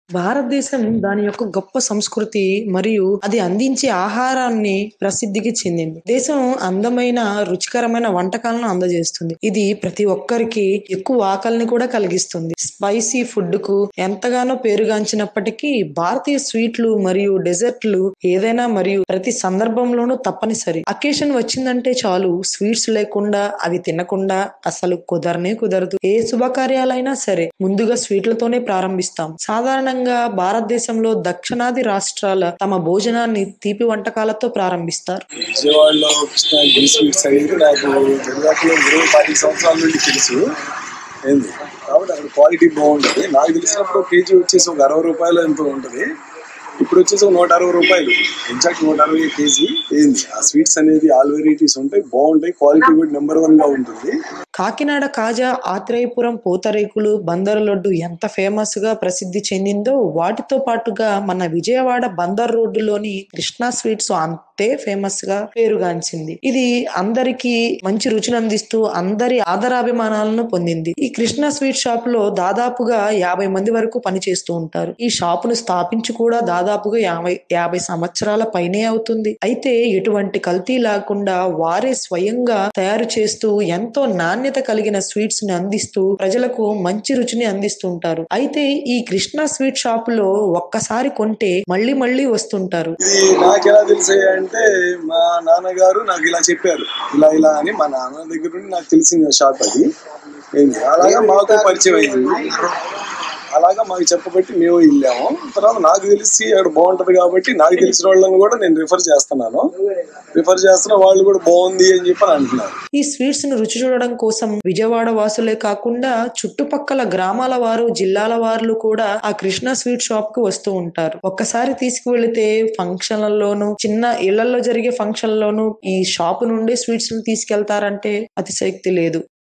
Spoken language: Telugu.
భారతదేశం దాని యొక్క గొప్ప సంస్కృతి మరియు అది అందించే ఆహారాన్ని ప్రసిద్ధికి చెందింది. దేశం అందమైన, రుచికరమైన వంటకాలను అందజేస్తుంది. ఇది ప్రతి ఒక్కరికి ఎక్కువ ఆకలిని కూడా కలిగిస్తుంది. స్పైసీ ఫుడ్‌కు ఎంతగానో పేరుగాంచినప్పటికీ భారతీయ స్వీట్లు మరియు డెజర్ట్‌లు ఏదైనా మరియు ప్రతి సందర్భంలోనూ తప్పనిసరి. అకేషన్ వచ్చిందంటే చాలు స్వీట్స్ లేకుండా అవి తినకుండా అసలు కుదరనే కుదరదు. ఏ శుభకార్యాలైనా సరే ముందుగా స్వీట్లతోనే ప్రారంభిస్తాం. సాధారణంగా భారతదేశంలో దక్షిణాది రాష్ట్రాల తమ భోజనాన్ని తీపి వంటకాలతో ప్రారంభిస్తారు. విజయవాడలో కృష్ణ ఘీ స్వీట్స్ అనేది నాకు దరిదాపులో ఇరవై పాతిక సంవత్సరాల నుండి తెలుసు ఏంది కాబట్టి అక్కడ క్వాలిటీ బాగుంటుంది నాకు తెలిసినప్పుడు కేజీ వచ్చేసి ఒక అరవై రూపాయలు ఎంతో ఉంటుంది ఇప్పుడు వచ్చేసి ఒక నూట అరవై రూపాయలు ఎగ్జాక్ట్ నూట అరవై కేజీ ఏంది ఆ స్వీట్స్ అనేది ఆల్ వెరైటీస్ ఉంటాయి బాగుంటాయి క్వాలిటీ కూడా నెంబర్ వన్ గా ఉంటుంది కాకినాడ కాజా, ఆత్రేయపురం పూతరేకులు, బందరు లడ్డు ఎంత ఫేమస్ గా ప్రసిద్ధి చెందిందో వాటితో పాటుగా మన విజయవాడ బందర్ రోడ్డులోని కృష్ణా స్వీట్స్ అంతే ఫేమస్ గా పేరుగాంచింది. ఇది అందరికీ మంచి రుచిని అందిస్తూ అందరి ఆదరాభిమానాలను పొందింది. ఈ కృష్ణా స్వీట్ షాప్ లో దాదాపుగా యాభై మంది వరకు పనిచేస్తూ ఉంటారు. ఈ షాపును స్థాపించి కూడా దాదాపుగా యాభై యాభై సంవత్సరాల పైనే అవుతుంది. అయితే ఎటువంటి కల్తీ లేకుండా వారే స్వయంగా తయారు చేస్తూ ఎంతో నాణ్యత కలిగిన స్వీట్స్ ని అందిస్తూ ప్రజలకు మంచి రుచిని అందిస్తుంటారు. అయితే ఈ కృష్ణా స్వీట్ షాప్ లో ఒక్కసారి కొంటే మళ్ళీ మళ్ళీ వస్తుంటారు. ఇది నాకు ఎలా తెలిసాయి అంటే మా నాన్నగారు నాకు ఇలా చెప్పారు ఇలా ఇలా అని మా నాన్న దగ్గర నుండి నాకు తెలిసిన షాప్ అది ఏంది అలాగా మాకు పరిచయం అయింది అలాగా మాకు చెప్పబట్టి మేము వెళ్ళాము తర్వాత నాకు తెలిసి అక్కడ బాగుంటది కాబట్టి నాకు తెలిసిన వాళ్ళని కూడా నేను రిఫర్ చేస్తున్నాను రిఫర్ చేస్తున్న వాళ్ళు కూడా బాగుంది అని చెప్పి అని అంటున్నారు ఈ స్వీట్స్ ను రుచి చూడడం కోసం విజయవాడ వాసులే కాకుండా చుట్టుపక్కల గ్రామాల వారు, జిల్లాల వారు కూడా ఆ కృష్ణ స్వీట్ షాప్ కు వస్తూ ఉంటారు. ఒక్కసారి తీసుకువెళితే ఫంక్షన్లలోను చిన్న ఇళ్లలో జరిగే ఫంక్షన్లోను ఈ షాప్ నుండి స్వీట్స్ ను తీసుకెళ్తారంటే అతిశయోక్తి లేదు.